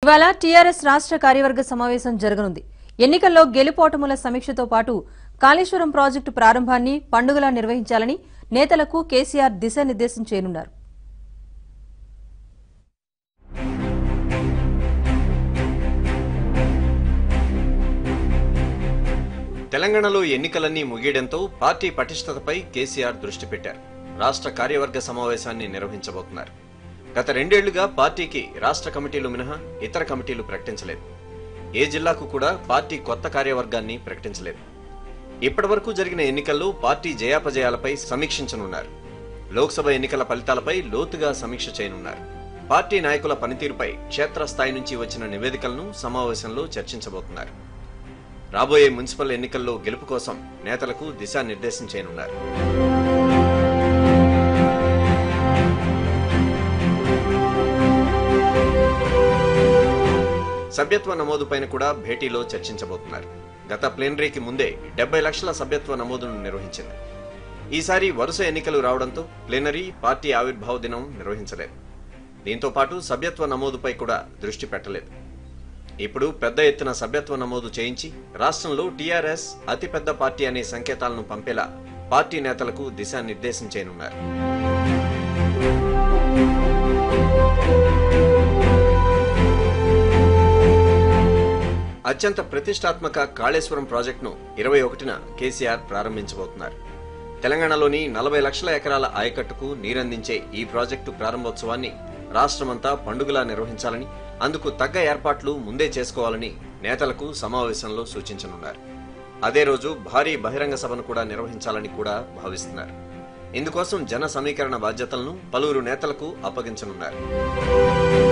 ఇవాళ టీఆర్ఎస్ రాష్ట్ర కార్యవర్గ సమావేశం జరగనుంది ఎన్నికల్లో గెలుపోటముల సమీక్షతో పాటు కాళేశ్వరం ప్రాజెక్టు ప్రారంభాన్ని పండుగలా నిర్వహించాలని నేతలకు కేసీఆర్ దిశానిర్దేశం చేయనున్నారు తెలంగాణలో ఎన్నికలన్నీ ముగియడంతో పార్టీ పటిష్టతపై కేసీఆర్ దృష్టి పెట్టారు రాష్ట్ర కార్యవర్గ సమావేశాన్ని నిర్వహించబోతున్నారు గత రెండేళ్లుగా పార్టీకి రాష్ట్ర కమిటీలు మినహా ఇతర కమిటీలు ప్రకటించలేదు ఏ జిల్లాకు కూడా పార్టీ కొత్త కార్యవర్గాన్ని ప్రకటించలేదు ఇప్పటివరకు జరిగిన ఎన్నికల్లో పార్టీ జయాపజయాలపై సమీక్షించనున్నారు లోక్సభ ఎన్నికల ఫలితాలపై లోతుగా సమీక్ష చేయనున్నారు పార్టీ నాయకుల పనితీరుపై క్షేత్రస్థాయి నుంచి వచ్చిన నివేదికలను సమావేశంలో చర్చించబోతున్నారు రాబోయే మున్సిపల్ ఎన్నికల్లో గెలుపు కోసం నేతలకు దిశానిర్దేశం చేయనున్నారు సభ్యత్వ నమోదుపైన కూడా భేటీలో చర్చించబోతున్నారు గత ప్లేనరీకి ముందే డెబ్బై లక్షల సభ్యత్వ నమోదును నిర్వహించింది ఈసారి వరుస ఎన్నికలు రావడంతో ప్లేనరీ పార్టీ ఆవిర్భావ దినం నిర్వహించలేదు దీంతో పాటు సభ్యత్వ నమోదుపై కూడా దృష్టి పెట్టలేదు ఇప్పుడు పెద్ద ఎత్తున సభ్యత్వ నమోదు చేయించి రాష్ట్రంలో టీఆర్ఎస్ అతిపెద్ద పార్టీ అనే సంకేతాలను పంపేలా పార్టీ నేతలకు దిశానిర్దేశం చేయనున్నారు అత్యంత ప్రతిష్టాత్మక కాళేశ్వరం ప్రాజెక్టును ఇరవై ఒకటిన కేసీఆర్ ప్రారంభించబోతున్నారు తెలంగాణలోని నలభై లక్షల ఎకరాల ఆయకట్టుకు నీరందించే ఈ ప్రాజెక్టు ప్రారంభోత్సవాన్ని రాష్ట్రమంతా పండుగలా నిర్వహించాలని అందుకు తగ్గ ఏర్పాట్లు ముందే చేసుకోవాలని నేతలకు సమావేశంలో సూచించనున్నారు అదే రోజు భారీ బహిరంగ సభను కూడా నిర్వహించాలని కూడా భావిస్తున్నారు ఇందుకోసం జన సమీకరణ బాధ్యతలను పలువురు నేతలకు అప్పగించనున్నారు